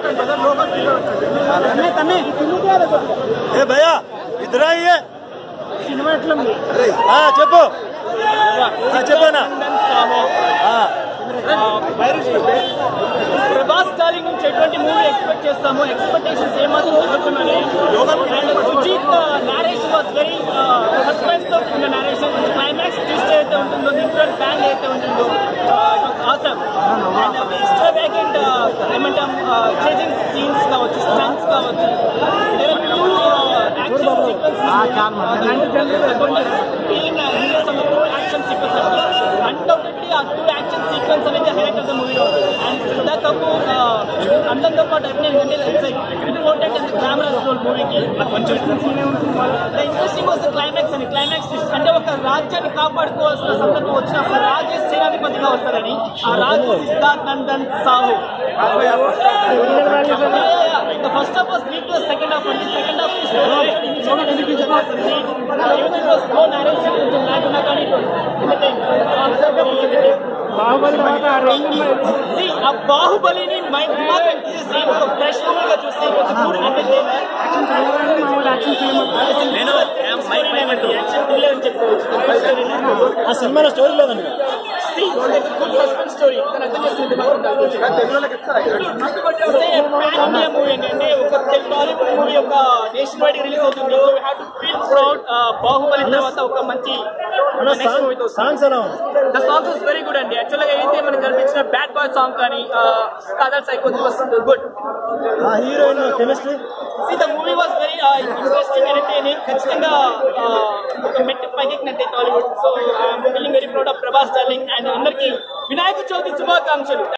ఏ భయ్యా ఇద్దరా ఇయ్యే ఆ, చెప్పు ఆ, చెప్పనా ఆ, ప్రభాస్ డార్లింగ్ నుంచి ఎటువంటి మూవీ ఎక్స్పెక్ట్ చేస్తాము ఎక్స్పెక్టేషన్స్ ఏమాత్రం జరుగుతున్నాయి and Sujeeth narration was very suspense తో ఉన్న నారేషన్ క్లైమాక్స్ ట్విస్ట్ ఏదైతే ఉంటుందో దీంట్లో బ్యాంగ్ ఏదైతే ఉంటుందో ఆసమ్ అండ్ ఎక్స్ట్రా వేకెంట్ ఏమంటాం చేసింగ్ సీన్స్ కావచ్చు స్టంట్స్ కావచ్చు action sequence action sequence undoubtedly ఆ టూ యాక్షన్ సీక్వెన్స్ అనేది highlight of the movie and Siddharth Kapoor అందరితో పాటు అన్నీ అంటే it's important in glamorous role మూవీకి కొంచెం ఇంట్రెస్టింగ్ వాస్ క్లైమాక్స్ అని క్లైమాక్స్ అంటే ఒక రాజ్యాన్ని కాపాడుకోవాల్సిన సందర్భం వచ్చినప్పుడు రాజే సేనాధిపతిగా వస్తారని ఆ రాజు Siddharth Nandan Saaho first half was lead to second half అండి సెకండ్ హాఫ్ See, ఆ బాహుబలిని మైండ్ దిమాగ్ తీసేసి ఒక ఫ్రెష్ మూవీ గా చూస్తే కొంచెం గుడ్ ఎంటర్టైనర్ యాక్షన్ థ్రిల్లర్ అని చెప్పుకోవచ్చు ఆ సినిమాలో స్టోరీ లేదండి గుడ్ సస్పెన్స్ స్టోరీ దాని అర్థం చేసుకుంటే ఇండియా మూవీ ఏంటంటే ఒక టాలీవుడ్ మూవీ ఒక నేషన్ వైడ్ రిలీజ్ అవుతుంది so have to feel proud Baahubali తర్వాత ఒక మంచి నెక్స్ట్ మూవీతో సాంగ్స్ ఎలా ఉంది the songs is very good అండి యాక్చువల్గా అయితే మనకు కనిపించిన బ్యాడ్ బాయ్ సాంగ్ కానీ కాదల్ సైకో వాస్ గుడ్ ఆ heroine chemistry see the movie was very interesting entertaining ఖచ్చితంగా uh, ఒక మెట్టు పైకెక్కినట్టే Tollywood so I'm feeling very proud of Prabhas darling and అందరికీ వినాయక చవితి శుభాకాంక్షలు